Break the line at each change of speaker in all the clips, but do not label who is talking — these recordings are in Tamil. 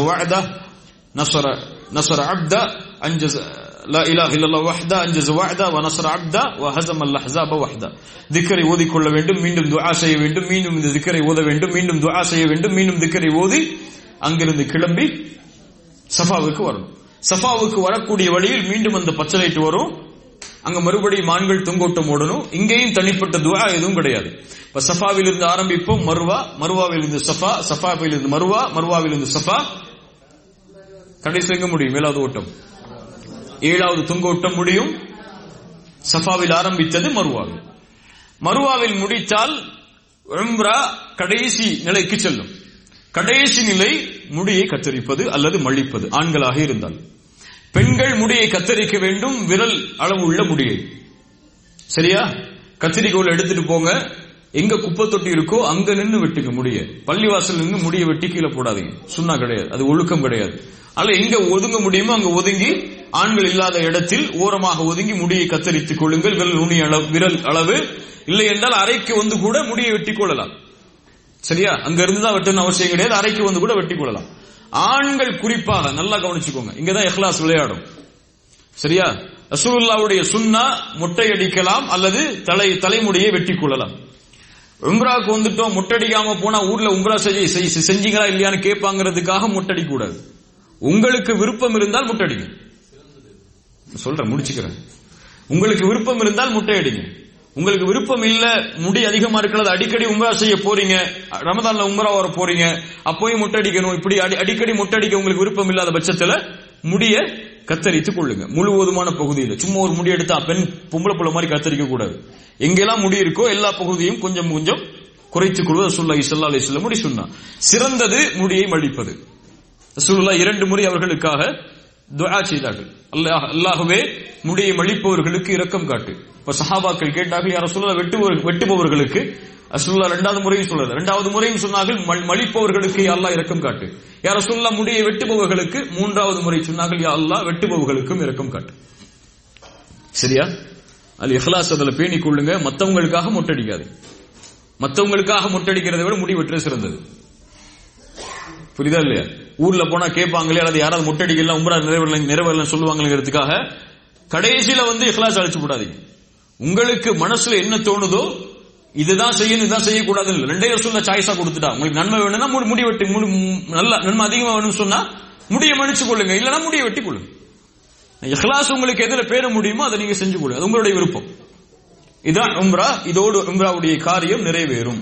وعده نصر نصر عبده انجز لا اله الا الله وحده انجز وعده ونصر عبده وهزم الاحزاب وحده ذكரை ஓதிக்கொள்ள வேண்டும் மீண்டும் துஆ செய்ய வேண்டும் மீண்டும் இந்த ذكரை ஓத வேண்டும் மீண்டும் துஆ செய்ய வேண்டும் மீண்டும் ذكரை ஓதி அங்கிருந்து கிளம்பி சஃபாவுக்கு வரணும் சஃபாவுக்கு வரக்கூடிய வழியில் மீண்டும் அந்த பச்சை லைட் வரும் அங்க மறுபடியும் ஆண்கள் தொங்கோட்டம் ஓடணும் இங்கேயும் தனிப்பட்ட துவா எதுவும் கிடையாது இப்ப சஃபாவில் இருந்து ஆரம்பிப்போம் மருவா மருவாவில் இருந்து சஃபா சஃபாவில் இருந்து மருவா மருவாவில் இருந்து சஃபா கடைசி எங்க முடியும் ஏழாவது ஓட்டம் ஏழாவது தொங்கோட்டம் முடியும் சஃபாவில் ஆரம்பித்தது மருவாவில் மருவாவில் முடித்தால் உம்ரா கடைசி நிலைக்கு செல்லும் கடைசி நிலை முடியை கத்தரிப்பது அல்லது மழிப்பது ஆண்களாக இருந்தால் பெண்கள் முடியை கத்தரிக்க வேண்டும் விரல் அளவு உள்ள முடியை சரியா கத்திரிக்கோல் எடுத்துட்டு போங்க எங்க குப்பை தொட்டி இருக்கோ அங்க நின்னு வெட்டுங்க முடிய பள்ளிவாசல் நின்று முடிய வெட்டி கீழே போடாதீங்க சுண்ணா கிடையாது அது ஒழுக்கம் கிடையாது அல்ல எங்க ஒதுங்க முடியுமோ அங்க ஒதுங்கி ஆண்கள் இல்லாத இடத்தில் ஓரமாக ஒதுங்கி முடியை கத்தரித்துக் கொள்ளுங்கள் விரல் நுனி அளவு விரல் அளவு இல்லை என்றால் அறைக்கு வந்து கூட முடியை வெட்டிக் கொள்ளலாம் சரியா அங்க இருந்து தான் வெட்டணும் அவசியம் கிடையாது அறைக்கு வந்து கூட வெட்டிக் கொள்ளலாம் ஆண்கள் குறிப்பாக நல்லா கவனிச்சுக்கோங்க இங்கதான் இஹ்லாஸ் விளையாடும் சரியா ரசூலுல்லாவுடைய சுன்னா மொட்டை அடிக்கலாம் அல்லது தலை தலைமுடியை வெட்டிக் கொள்ளலாம் உம்ராவுக்கு வந்துட்டோம் முட்டடிக்காம போனா ஊர்ல உம்ரா செஞ்சு செஞ்சீங்களா இல்லையான்னு கேட்பாங்கிறதுக்காக முட்டடிக்க கூடாது உங்களுக்கு விருப்பம் இருந்தால் முட்டடிங்க சொல்றேன் முடிச்சுக்கிறேன் உங்களுக்கு விருப்பம் இருந்தால் முட்டை அடிங்க உங்களுக்கு விருப்பம் இல்ல முடி அதிகமா இருக்கிறது அடிக்கடி உம்ரா செய்ய போறீங்க ரமதான்ல உம்ரா வர போறீங்க அப்போயும் முட்டடிக்கணும் இப்படி அடிக்கடி முட்டடிக்க உங்களுக்கு விருப்பம் இல்லாத பட்சத்துல முடிய கத்தரித்துக் கொள்ளுங்க முழுவதுமான பகுதியில் சும்மா ஒரு முடி எடுத்தா பெண் பொம்பளை புள்ள மாதிரி கத்தரிக்க கூடாது எங்கெல்லாம் முடி இருக்கோ எல்லா பகுதியும் கொஞ்சம் கொஞ்சம் குறைத்துக் கொள்வது ரசூல்லா இசல்லா அலி முடி சொன்னா சிறந்தது முடியை மடிப்பது ரசூல்லா இரண்டு முறை அவர்களுக்காக துஆ செய்தார்கள் அல்லாஹ் அல்லாஹ்வே முடியை மழிப்பவர்களுக்கு இரக்கம் காட்டு இப்ப சஹாபாக்கள் கேட்டார்கள் யார சொல்ல வெட்டுபவர் வெட்டுபவர்களுக்கு அசுல்லா இரண்டாவது முறையும் சொல்றது இரண்டாவது முறையும் சொன்னார்கள் மழிப்பவர்களுக்கு அல்லாஹ் இரக்கம் காட்டு யார சொல்லா முடியை வெட்டுபவர்களுக்கு மூன்றாவது முறை சொன்னார்கள் யா அல்லாஹ் வெட்டுபவர்களுக்கும் இரக்கம் காட்டு சரியா அது இஹ்லாஸ் அதுல பேணிக் கொள்ளுங்க மத்தவங்களுக்காக மொட்டடிக்காது மத்தவங்களுக்காக மொட்டடிக்கிறதை விட முடி வெட்டுறது சிறந்தது புரியுதா இல்லையா ஊர்ல போனா கேட்பாங்களே அல்லது யாராவது முட்டடிக்கலாம் உம்ரா நிறைவேறல நிறைவேறல சொல்லுவாங்கிறதுக்காக கடைசியில வந்து இஹ்லாஸ் அழைச்சு போடாதீங்க உங்களுக்கு மனசுல என்ன தோணுதோ இதுதான் செய்யணும் இதுதான் செய்யக்கூடாது இல்ல ரெண்டே சொல்ல சாய்ஸா கொடுத்துட்டா உங்களுக்கு நன்மை வேணும்னா முடி வெட்டி நல்ல நன்மை அதிகமா வேணும்னு சொன்னா முடிய மன்னிச்சு கொள்ளுங்க இல்லனா முடிய வெட்டி கொள்ளுங்க இஹ்லாஸ் உங்களுக்கு எதுல பேர முடியுமோ அதை நீங்க செஞ்சு கொள்ளுங்க அது உங்களுடைய விருப்பம் இதான் உம்ரா இதோடு உம்ராவுடைய காரியம் நிறைவேறும்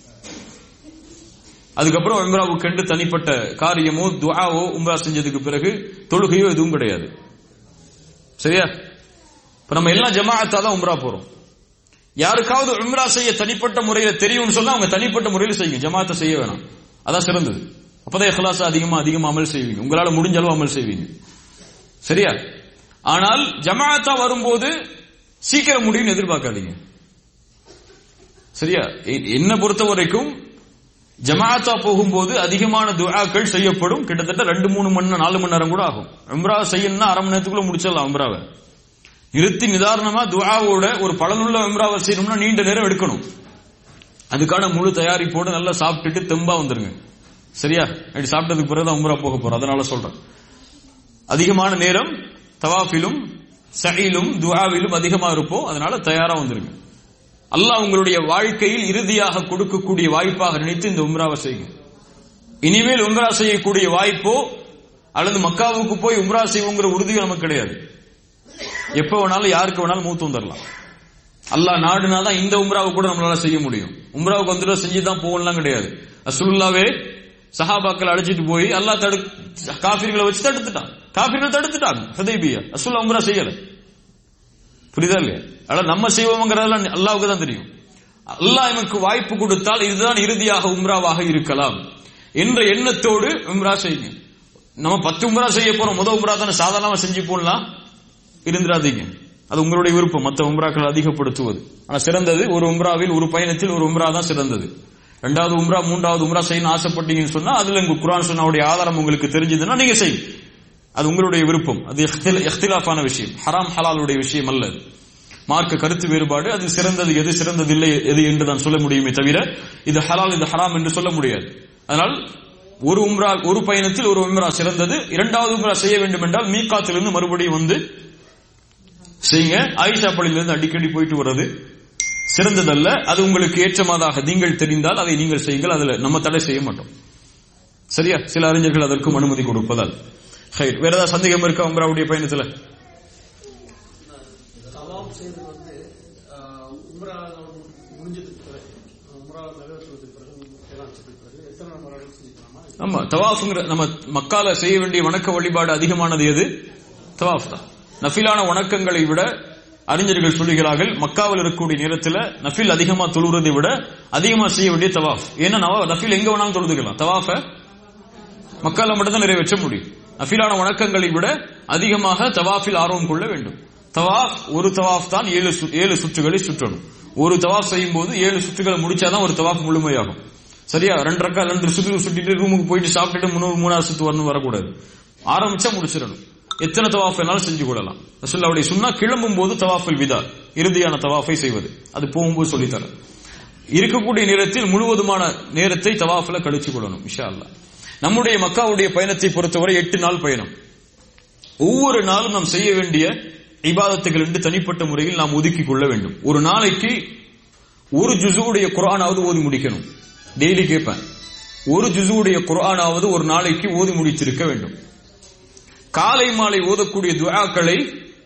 அதுக்கப்புறம் உம்ராவுக்கு கண்டு தனிப்பட்ட காரியமோ துஆவோ உம்ரா செஞ்சதுக்கு பிறகு தொழுகையோ எதுவும் கிடையாது சரியா இப்ப நம்ம எல்லாம் ஜமாஅத்தா தான் உம்ரா போறோம் யாருக்காவது உம்ரா செய்ய தனிப்பட்ட முறையில தெரியும்னு சொன்னா அவங்க தனிப்பட்ட முறையில் செய்யுங்க ஜமாத்தை செய்ய வேணாம் அதான் சிறந்தது அப்பதான் இஹ்லாஸ் அதிகமா அதிகமா அமல் செய்வீங்க உங்களால முடிஞ்ச அளவு அமல் செய்வீங்க சரியா ஆனால் ஜமாஅத்தா வரும்போது சீக்கிரம் முடியும்னு எதிர்பார்க்காதீங்க சரியா என்ன பொறுத்த வரைக்கும் ஜமாத்தா போகும்போது அதிகமான துஆக்கள் செய்யப்படும் கிட்டத்தட்ட ரெண்டு மூணு மணி நேரம் நாலு மணி நேரம் கூட ஆகும் உம்ரா செய்யணும்னா அரை மணி நேரத்துக்குள்ள முடிச்சிடலாம் உம்ராவை நிறுத்தி நிதாரணமா துஆவோட ஒரு பலனுள்ள உம்ராவை செய்யணும்னா நீண்ட நேரம் எடுக்கணும் அதுக்கான முழு தயாரிப்போடு நல்லா சாப்பிட்டுட்டு தெம்பா வந்துருங்க சரியா அப்படி சாப்பிட்டதுக்கு பிறகு உம்ரா போக போறோம் அதனால சொல்றேன் அதிகமான நேரம் தவாஃபிலும் சஹிலும் துஆவிலும் அதிகமா இருப்போம் அதனால தயாரா வந்துருங்க அல்லாஹ் உங்களுடைய வாழ்க்கையில் இறுதியாக கொடுக்கக்கூடிய வாய்ப்பாக நினைத்து இந்த உம்ராவை செய்யுங்க இனிமேல் உம்ரா செய்யக்கூடிய வாய்ப்போ அல்லது மக்காவுக்கு போய் உம்ரா செய்வோங்கிற உறுதி நமக்கு கிடையாது எப்ப வேணாலும் யாருக்கு வேணாலும் மூத்து வந்துடலாம் அல்லாஹ் நாடுனா தான் இந்த உம்ராவை கூட நம்மளால செய்ய முடியும் உம்ராவுக்கு வந்துட்டு செஞ்சு தான் போகலாம் கிடையாது அசுல்லாவே சஹாபாக்கள் அழைச்சிட்டு போய் அல்லாஹ் தடு காபிர்களை வச்சு தடுத்துட்டான் காபிர்கள் தடுத்துட்டாங்க ஹதேபியா அசுல்லா உம்ரா செய்யல புரியுதா இல்லையா ஆனா நம்ம செய்வோங்கிறதெல்லாம் அல்லாவுக்கு தான் தெரியும் அல்லாஹ் எனக்கு வாய்ப்பு கொடுத்தால் இதுதான் இறுதியாக உம்ராவாக இருக்கலாம் என்ற எண்ணத்தோடு உம்ரா செய்யுங்க நம்ம பத்து உம்ரா செய்ய போறோம் முத உம்ரா தானே சாதாரணமா செஞ்சு போடலாம் இருந்துடாதீங்க அது உங்களுடைய விருப்பம் மற்ற உம்ராக்கள் அதிகப்படுத்துவது ஆனா சிறந்தது ஒரு உம்ராவில் ஒரு பயணத்தில் ஒரு உம்ரா தான் சிறந்தது ரெண்டாவது உம்ரா மூன்றாவது உம்ரா செய்யணும் ஆசைப்பட்டீங்கன்னு சொன்னா அதுல உங்க குரான் சொன்னாவுடைய ஆதாரம் உங்களுக்கு தெரிஞ்சதுன்னா நீங்க செய்யும் அது உங்களுடைய விருப்பம் அது எஹ்திலாஃபான விஷயம் ஹராம் ஹலாலுடைய விஷயம் அல்ல மார்க்க கருத்து வேறுபாடு அது சிறந்தது எது சிறந்தது இல்லை எது என்று தான் சொல்ல முடியுமே தவிர இது ஹலால் இது ஹராம் என்று சொல்ல முடியாது அதனால் ஒரு உம்ரா ஒரு பயணத்தில் ஒரு உம்ரா சிறந்தது இரண்டாவது உம்ரா செய்ய வேண்டும் என்றால் மீகாத்திலிருந்து மறுபடியும் வந்து செய்யுங்க ஆயிஷா பள்ளியிலிருந்து அடிக்கடி போயிட்டு வர்றது சிறந்ததல்ல அது உங்களுக்கு ஏற்றமாதாக நீங்கள் தெரிந்தால் அதை நீங்கள் செய்யுங்கள் அதுல நம்ம தடை செய்ய மாட்டோம் சரியா சில அறிஞர்கள் அதற்கும் அனுமதி கொடுப்பதால் ஹைர் வேற ஏதாவது சந்தேகம் இருக்கா உம்ராவுடைய பயணத்துல
தவாப் செய்வது வந்து ஆஹ், உம்ரா முடிஞ்சதுக்கு பிறகு உம்ரா நிறைவேற்றுவதற்கு பிறகு எல்லாம் செய்த பிறகு எத்தனை முறை செஞ்சுக்கலாமா
ஆமா தவாஃப்ங்கிற நம்ம மக்கால செய்ய வேண்டிய வணக்க வழிபாடு அதிகமானது எது தவாஃப் தான் நஃபிலான வணக்கங்களை விட அறிஞர்கள் சொல்லுகிறார்கள் மக்காவில் இருக்கக்கூடிய நேரத்தில் நஃபில் அதிகமா தொழுறதை விட அதிகமா செய்ய வேண்டிய தவாஃப் ஏன்னா நவ- நஃபில் எங்க வேணாலும் தொழுதுக்கலாம் தவாஃப மக்கால மட்டும்தான் நிறைவேற்ற முடியும் நஃபிலான வணக்கங்களை விட அதிகமாக தவாஃபில் ஆர்வம் கொள்ள வேண்டும் தவாஃப் ஒரு தவாஃப் தான் ஏழு சு- ஏழு சுற்றுகளை சுற்றணும் ஒரு தவாஃப் செய்யும் போது ஏழு சுற்றுகளை முடிச்சாதான் ஒரு தவாஃப் முழுமையாகும் சரியா ரெண்டு ரக்கா ரெண்டு சுற்று சுட்டிட்டு ரூமுக்கு போயிட்டு சாப்பிட்டுட்டு மூணு மூணாவது சுத்து வரணும் வரக்கூடாது ஆரம்பிச்சா முடிச்சிடணும் எத்தனை தவாஃப் வேணாலும் செஞ்சு கொள்ளலாம் ரசூலுல்லாஹுடைய சுன்னா கிளம்பும் போது தவாஃபில் விதா இறுதியான தவாஃபை செய்வது அது போகும்போது சொல்லித்தரேன் இருக்கக்கூடிய நேரத்தில் முழுவதுமான நேரத்தை தவாஃபில் கழிச்சு கொள்ளணும் இன்ஷா அல்லாஹ் நம்முடைய மக்காவுடைய பயணத்தை பொறுத்தவரை எட்டு நாள் பயணம் ஒவ்வொரு நாளும் நாம் செய்ய வேண்டிய இபாதத்துகள் என்று தனிப்பட்ட முறையில் நாம் ஒதுக்கிக் கொள்ள வேண்டும் ஒரு நாளைக்கு ஒரு ஜுசுவுடைய குர்ஆனாவது ஓதி முடிக்கணும் டெய்லி கேட்பேன் ஒரு ஜுசுவுடைய குர்ஆனாவது ஒரு நாளைக்கு ஓதி முடித்திருக்க வேண்டும் காலை மாலை ஓதக்கூடிய துஆக்களை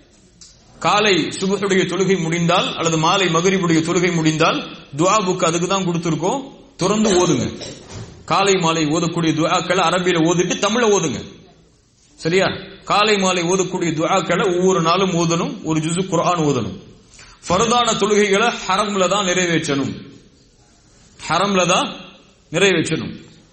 காலை சுபஹுடைய தொழுகை முடிந்தால் அல்லது மாலை மகரிபுடைய தொழுகை முடிந்தால் துஆ புக் அதுக்கு தான் கொடுத்திருக்கோம் தொடர்ந்து ஓதுங்க காலை மாலை ஓதக்கூடிய துஆக்களை அரபியில ஓதிட்டு தமிழ ஓதுங்க சரியா காலை மாலை ஓதக்கூடிய துஆக்களை ஒவ்வொரு நாளும் ஓதணும் ஒரு ஜுசு குர்ஆன் ஓதணும் ஃபர்தான தொழுகைகளை ஹரம்ல தான் நிறைவேற்றணும் ஹரம்ல தான் நிறைவேற்றணும்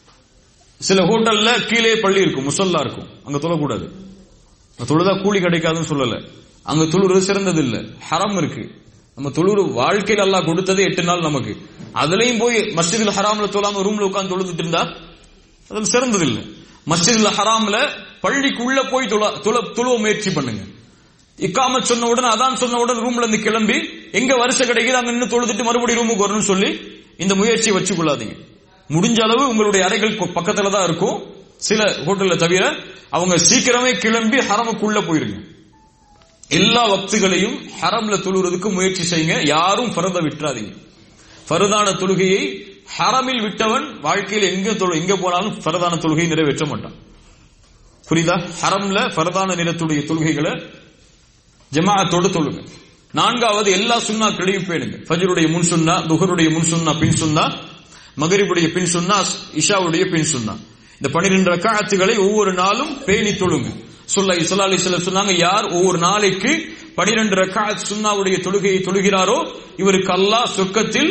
சில ஹோட்டல்ல கீழே பள்ளி இருக்கும் முசல்லா இருக்கும் அங்க தொழக்கூடாது அங்க தொழுதா கூலி கிடைக்காதுன்னு சொல்லல அங்க தொழுறது சிறந்தது இல்ல ஹரம் இருக்கு நம்ம தொழுறு வாழ்க்கையில் அல்லாஹ் கொடுத்தது எட்டு நாள் நமக்கு அதுலயும் போய் மஸ்ஜிதுல் ஹராம்ல தொழாம ரூம்ல உட்கார்ந்து தொழுதுட்டு இருந்தா அது சிறந்தது இல்ல மஸ்ஜிதுல் ஹராம்ல பள்ளிக்குள்ள போய் தொழ தொழ- தொழுவ முயற்சி பண்ணுங்க இக்காமத் சொன்ன உடனே அதான் சொன்ன உடனே ரூம்ல இருந்து கிளம்பி எங்க வரிசை கிடைக்குது அங்க நின்று தொழுதுட்டு மறுபடியும் ரூமுக்கு வரணும்னு சொல்லி இந்த முயற்சியை வச்சு கொள்ளாதீங்க முடிஞ்ச அளவு உங்களுடைய அறைகள் கொ- பக்கத்துல தான் இருக்கும் சில ஹோட்டல்ல தவிர அவங்க சீக்கிரமே கிளம்பி ஹரமுக்குள்ள போயிருங்க எல்லா வக்துகளையும் ஹரம்ல தொழுறதுக்கு முயற்சி செய்யுங்க யாரும் ஃபரத விட்டுறாதீங்க ஃபரதான தொழுகையை ஹரமில் விட்டவன் வாழ்க்கையில் எங்க தொழு எங்க போனாலும் ஃபரதான தொழுகையை நிறைவேற்ற மாட்டான் புரியுதா ஹரம்ல ஃபரதான நிறத்துடைய தொழுகைகளை ஜமாஅத்தோடு தொழுங்க நான்காவது எல்லா சுண்ணாக்களையும் பேணுங்க ஃபஜ்ருடைய முன் சுன்னா துஹருடைய முன் சுன்னா பின் சுன்னா மகரிபுடைய பின் சுன்னா இஷாவுடைய பின் சுன்னா இந்த பன்னிரெண்டு ரக்காத்துகளை ஒவ்வொரு நாளும் பேணி தொழுங்க சொல்ல இஸ்லா அலிஸ்லாம் சொன்னாங்க யார் ஒவ்வொரு நாளைக்கு பனிரெண்டு ரக்காத் சுன்னாவுடைய தொழுகையை தொழுகிறாரோ இவருக்கு அல்லாஹ் சொர்க்கத்தில்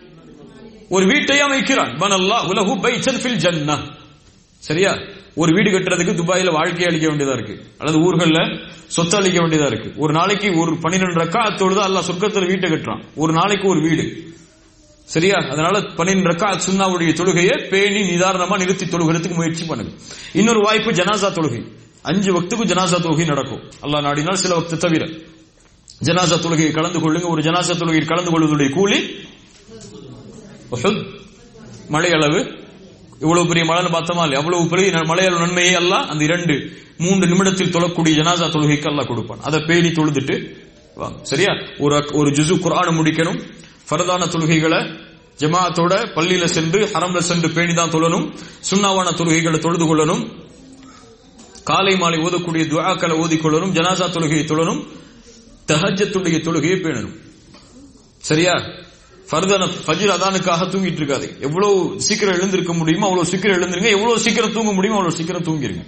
ஒரு வீட்டை அமைக்கிறான் பனல்லா உலகு பைச்சன் ஃபில் ஜன்னா சரியா ஒரு வீடு கட்டுறதுக்கு துபாயில வாழ்க்கையை அளிக்க வேண்டியதா இருக்கு அல்லது ஊர்கள்ல சொத்து அளிக்க வேண்டியதா இருக்கு ஒரு நாளைக்கு ஒரு பன்னிரெண்டு ரக்காத்தோடு தான் அல்லாஹ் சொர்க்கத்துல வீட்டை கட்டுறான் ஒரு நாளைக்கு ஒரு வீடு சரியா அதனால பன்னிரெண்டு ரக்கா சுன்னாவுடைய தொழுகையை பேணி நிதாரணமா நிறுத்தி தொழுகிறதுக்கு முயற்சி பண்ணுங்க இன்னொரு வாய்ப்பு ஜனாசா தொழுகை அஞ்சு வக்துக்கு ஜனாசா தொழுகை நடக்கும் அல்லாஹ் நாடினால் சில வக்து தவிர ஜனாசா தொழுகையை கலந்து கொள்ளுங்க ஒரு ஜனாசா தொழுகையில் கலந்து கொள்வதுடைய கூலி உஹுத் மழை அளவு இவ்வளவு பெரிய மழைன்னு பார்த்தோமா இல்லையா அவ்வளவு பெரிய ந- மழையளவு நன்மையை அல்லாஹ் அந்த இரண்டு மூன்று நிமிடத்தில் தொழக்கூடிய ஜனாசா தொழுகைக்கு அல்லாஹ் கொடுப்பான் அதை பேணி தொழுதுட்டு வாங்க சரியா ஒரு அக்- ஒரு ஜுசு குர்ஆனை முடிக்கணும் ஃபரதான தொழுகைகளை ஜமாஅத்தோட பள்ளியில சென்று ஹரம்ல சென்று பேணி தான் தொழணும் சுண்ணாவான தொழுகைகளை தொழுது கொள்ளணும் காலை மாலை ஓதக்கூடிய துஆக்களை ஓதிக்கொள்ளணும் ஜனாசா தொழுகையை தொழணும் தஹஜ்ஜத்துடைய தொழுகையை பேணணும் சரியா ஃபர்தன ஃபஜ்ர் அதானுக்காக தூங்கிட்டு இருக்காது எவ்வளவு சீக்கிரம் எழுந்திருக்க முடியுமோ அவ்வளவு சீக்கிரம் எழுந்திருங்க எவ்வளவு சீக்கிரம் தூங்க முடியுமோ அவ்வளவு சீக்கிரம் தூங்கிருங்க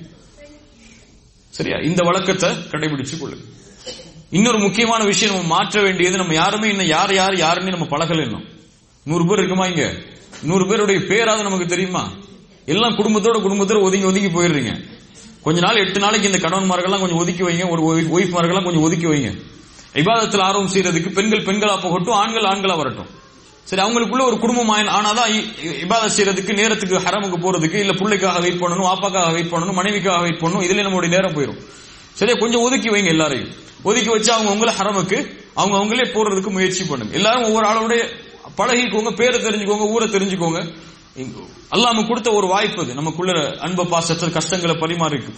சரியா இந்த வழக்கத்தை கடைபிடிச்சு கொள்ளுங்க இன்னொரு முக்கியமான விஷயம் நம்ம மாற்ற வேண்டியது நம்ம யாருமே இன்னும் யார் யார் யாருன்னு நம்ம பழகல இன்னும் நூறு பேர் இருக்குமா இங்க நூறு பேருடைய பேராவது நமக்கு தெரியுமா எல்லாம் குடும்பத்தோட குடும்பத்தோட ஒதுங்கி ஒதுங்கி போயிடுறீங்க கொஞ்ச நாள் எட்டு நாளைக்கு இந்த கணவன்மார்கள்லாம் கொஞ்சம் ஒதுக்கி வைங்க ஒரு ஒய்ஃப்மார்கள்லாம் கொஞ்சம் ஒதுக்கி வைங்க இபாதத்தில் ஆர்வம் செய்யறதுக்கு பெண்கள் பெண்களா போகட்டும் ஆண்கள் ஆண்களா வரட்டும் சரி அவங்களுக்குள்ள ஒரு குடும்பம் ஆய- ஆனாதான் இ- இ- இபாதத் செய்யறதுக்கு நேரத்துக்கு ஹரமுக்கு போறதுக்கு இல்ல பிள்ளைக்காக வெயிட் பண்ணணும் வாப்பாக்காக வெயிட் பண்ணணும் மனைவிக்காக வெயிட் பண்ணணும் இதுல நம்மளுடைய நேரம் போயிடும் சரியா கொஞ்சம் ஒதுக்கி வைங்க எல்லாரையும் ஒதுக்கி வச்சு அவங்க உங்களை ஹரமுக்கு அவங்க அவங்களே போறதுக்கு முயற்சி பண்ணுங்க எல்லாரும் ஒவ்வொரு ஆளோட பழகிக்கோங்க பேரை தெரிஞ்சுக்கோங்க ஊரை தெரிஞ்சுக்கோங்க அல்லாம கொடுத்த ஒரு வாய்ப்பு அது நமக்குள்ள அன்பு பாசத்தில் கஷ்டங்களை பரிமாறி